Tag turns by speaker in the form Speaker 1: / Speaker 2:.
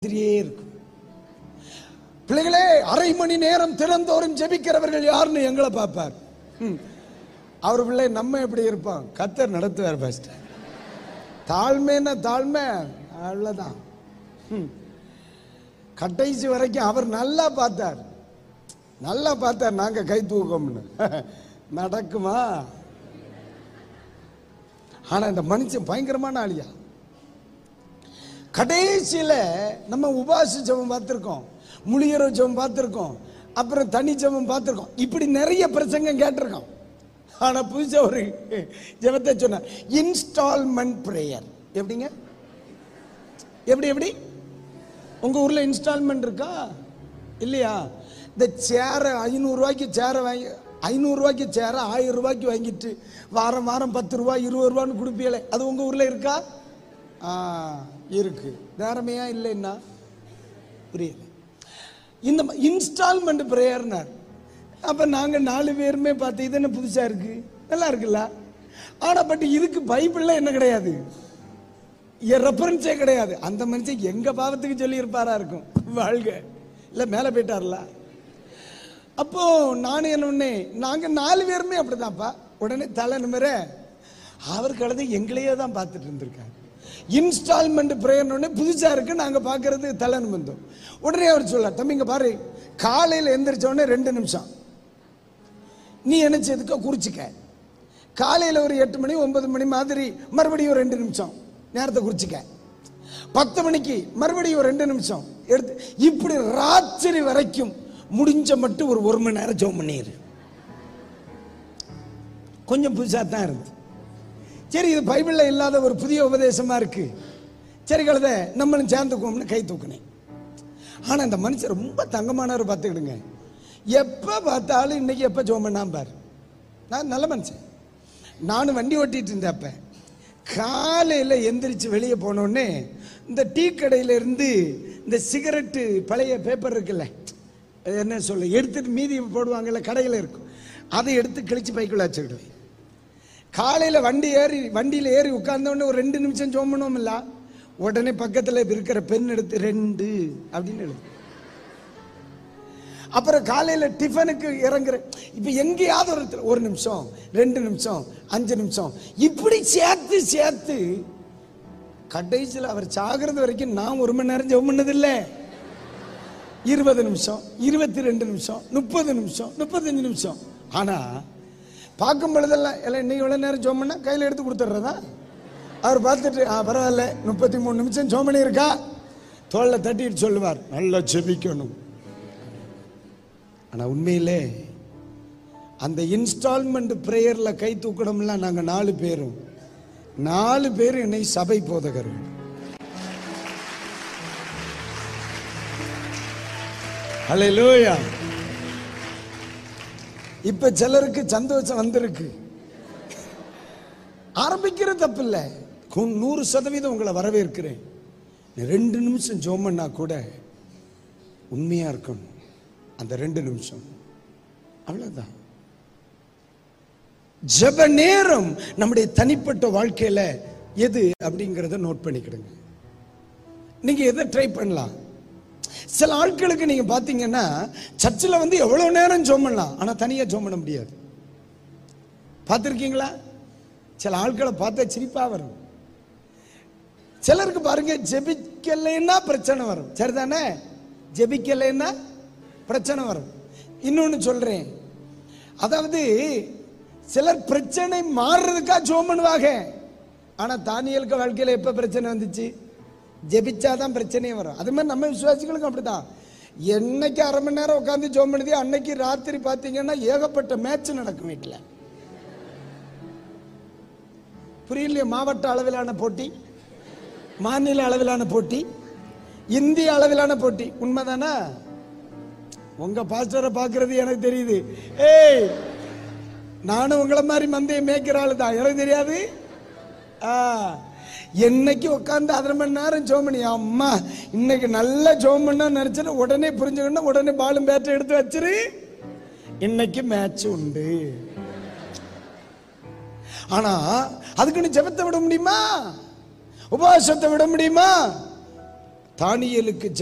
Speaker 1: மாதிரியே இருக்கும் பிள்ளைகளே அரை மணி நேரம் திறந்தோறும் ஜெபிக்கிறவர்கள் யாருன்னு எங்களை பார்ப்பார் ம். அவர் பிள்ளை நம்ம எப்படி இருப்போம் கத்தர் நடத்துவார் ஃபர்ஸ்ட் தாழ்மைன்னா தாழ்மை அவ்வளவுதான் ம். கடைசி வரைக்கும் அவர் நல்லா பார்த்தார் நல்லா பார்த்தார் நாங்க கை தூக்கம்னு நடக்குமா ஆனா இந்த மனுஷன் பயங்கரமான ஆளியா கடைசியில நம்ம உபாச ஜெபம் பார்த்திருக்கோம் முழியற ஜெபம் பார்த்திருக்கோம் அப்புறம் தனி ஜெபம் பார்த்திருக்கோம் இப்படி நிறைய பிரசங்கம் கேட்டிருக்கோம் ஆனா புதுசா ஒரு ஜெபத்தை சொன்னார் இன்ஸ்டால்மெண்ட் பிரேயர் எப்படிங்க எப்படி எப்படி உங்க ஊர்ல இன்ஸ்டால்மெண்ட் இருக்கா இல்லையா இந்த சேரை ஐநூறு ரூபாய்க்கு சேரை வாங்கி ஐநூறு ரூபாய்க்கு சேரை ஆயிரம் ரூபாய்க்கு வாங்கிட்டு வாரம் வாரம் பத்து ரூபாய் இருபது ரூபான்னு கொடுப்பீங்களே அது உங்க ஊர்ல இருக்கா ஆ இருக்கு நேரமையா இல்லைன்னா புரியல இந்த இன்ஸ்டால்மெண்ட் பிரேயர்னார் அப்ப நாங்க நாலு பேருமே பார்த்து இது என்ன புதுசா இருக்கு நல்லா இருக்குல்ல ஆனா பட் இதுக்கு பைபிள்ல என்ன கிடையாது ரெஃபரன்ஸே கிடையாது அந்த மனுஷன் எங்க பாவத்துக்கு சொல்லி இருப்பாரா இருக்கும் வாழ்க இல்ல மேல போயிட்டார்ல அப்போ நானும் என்ன ஒண்ணே நாங்க நாலு பேருமே அப்படிதான்ப்பா உடனே தலை நிமிர அவர் கடந்து எங்களையே தான் பார்த்துட்டு இருந்திருக்காரு இன்ஸ்டால்மெண்ட் பிரேயர் உடனே புதுசா இருக்கு நாங்க பார்க்கிறது தலை நிமிர்ந்தோம் உடனே அவர் சொல்ல தம்பி இங்க பாரு காலையில எந்திரிச்ச உடனே ரெண்டு நிமிஷம் நீ என்ன செய்துக்க குறிச்சிக்க காலையில ஒரு எட்டு மணி ஒன்பது மணி மாதிரி மறுபடியும் ஒரு ரெண்டு நிமிஷம் நேரத்தை குறிச்சிக்க பத்து மணிக்கு மறுபடியும் ஒரு ரெண்டு நிமிஷம் எடுத்து இப்படி ராத்திரி வரைக்கும் முடிஞ்ச மட்டும் ஒரு ஒரு மணி நேரம் ஜெபம் பண்ணிடு கொஞ்சம் புதுசாக தான் இருந்துச்சு சரி இது பைபிளில் இல்லாத ஒரு புதிய உபதேசமா இருக்கு சரி கழுத நம்மளும் சேர்ந்துக்குவோம்னு கை தூக்குனேன் ஆனா இந்த மனுஷன் ரொம்ப தங்கமானவர் பார்த்துக்கிடுங்க எப்ப பார்த்தாலும் இன்னைக்கு எப்ப ஜோம் பண்ணாம பாரு நான் நல்ல மனுஷன் நானும் வண்டி ஓட்டிட்டு இருந்தேன் அப்ப காலையில எந்திரிச்சு வெளியே போனோடனே இந்த டீ கடையில இருந்து இந்த சிகரெட்டு பழைய பேப்பர் இருக்குல்ல அது என்ன சொல்ல எடுத்துட்டு மீதி போடுவாங்கல்ல கடையில் இருக்கும் அதை எடுத்து கிழிச்சு பைக்குள்ள வச்சுக்கிடுவேன் காலையில வண்டி ஏறி வண்டியில ஏறி உட்கார்ந்த உடனே ஒரு ரெண்டு நிமிஷம் ஜோம் பண்ணுவோம்ல உடனே பக்கத்துல இருக்கிற பெண் எடுத்து ரெண்டு அப்படின்னு எழுது அப்புறம் காலையில டிஃபனுக்கு இறங்குற இப்ப எங்கேயாவது ஒரு இடத்துல ஒரு நிமிஷம் ரெண்டு நிமிஷம் அஞ்சு நிமிஷம் இப்படி சேர்த்து சேர்த்து கடைசியில் அவர் சாகிறது வரைக்கும் நான் ஒரு மணி நேரம் ஜெபம் பண்ணதில்லை இருபது நிமிஷம் இருபத்தி ரெண்டு நிமிஷம் முப்பது நிமிஷம் முப்பத்தஞ்சு நிமிஷம் ஆனா பார்க்கும் பொழுதெல்லாம் எல்லாம் இன்னைக்கு எவ்வளோ நேரம் ஜோம் பண்ணா கையில் எடுத்து கொடுத்துட்றதா அவர் பார்த்துட்டு ஆ பரவாயில்ல முப்பத்தி மூணு நிமிஷம் ஜோம் பண்ணியிருக்கா தோல்ல தட்டிட்டு சொல்லுவார் நல்லா ஜெபிக்கணும் ஆனா உண்மையிலே அந்த இன்ஸ்டால்மெண்ட் பிரேயர்ல கை தூக்கணும்லாம் நாங்க நாலு பேரும் நாலு பேரும் என்னை சபை போதகர்கள் ஹalleluya இப்ப சிலருக்கு சந்தோஷம் வந்திருக்கு ஆரம்பிக்கிற தப்பு இல்ல நூறு சதவீதம் உங்களை வரவேற்கிறேன் ரெண்டு நிமிஷம் ஜோம் பண்ணா கூட உண்மையா இருக்கணும் அந்த ரெண்டு நிமிஷம் அவ்வளவுதான் ஜெப நேரம் நம்முடைய தனிப்பட்ட வாழ்க்கையில எது அப்படிங்கறத நோட் பண்ணிக்கிடுங்க நீங்க எதை ட்ரை பண்ணலாம் சில ஆட்களுக்கு நீங்க பாத்தீங்கன்னா சர்ச்சில் வந்து எவ்வளவு நேரம் ஜோம் பண்ணலாம் ஆனா தனியா ஜோம் பண்ண முடியாது பார்த்துருக்கீங்களா சில ஆட்களை பார்த்தா சிரிப்பா வரும் சிலருக்கு பாருங்க ஜெபிக்கலைன்னா பிரச்சனை வரும் சரிதானே ஜெபிக்கலைன்னா பிரச்சனை வரும் இன்னொன்னு சொல்றேன் அதாவது சிலர் பிரச்சனை மாறுறதுக்கா ஜோம் பண்ணுவாங்க ஆனா தானியலுக்கு வாழ்க்கையில எப்ப பிரச்சனை வந்துச்சு ஜெபிச்சாதான் பிரச்சனையே வரும் அது மாதிரி நம்ம விசுவாசிகளுக்கும் அப்படிதான் என்னைக்கு அரை மணி நேரம் உட்காந்து ஜோம் பண்ணுதோ அன்னைக்கு ராத்திரி பார்த்தீங்கன்னா ஏகப்பட்ட மேட்ச் நடக்கும் வீட்டில் புரியலையே மாவட்ட அளவிலான போட்டி மாநில அளவிலான போட்டி இந்திய அளவிலான போட்டி உண்மைதானா உங்க பாஸ்டரை பார்க்கிறது எனக்கு தெரியுது ஏய் நானும் உங்களை மாதிரி மந்தையை மேய்க்கிற ஆளு தான் எனக்கு தெரியாது ஆ என்னைக்கு உட்காந்து அரை மணி நேரம் ஜோம் பண்ணி அம்மா இன்னைக்கு நல்லா ஜோம் பண்ணா நினைச்சிட்டு உடனே புரிஞ்சுக்கணும் உடனே பாலும் பேட்டை எடுத்து வச்சிரு இன்னைக்கு மேட்ச் உண்டு ஆனா அதுக்குன்னு ஜெபத்தை விட முடியுமா உபவாசத்தை விட முடியுமா தானியலுக்கு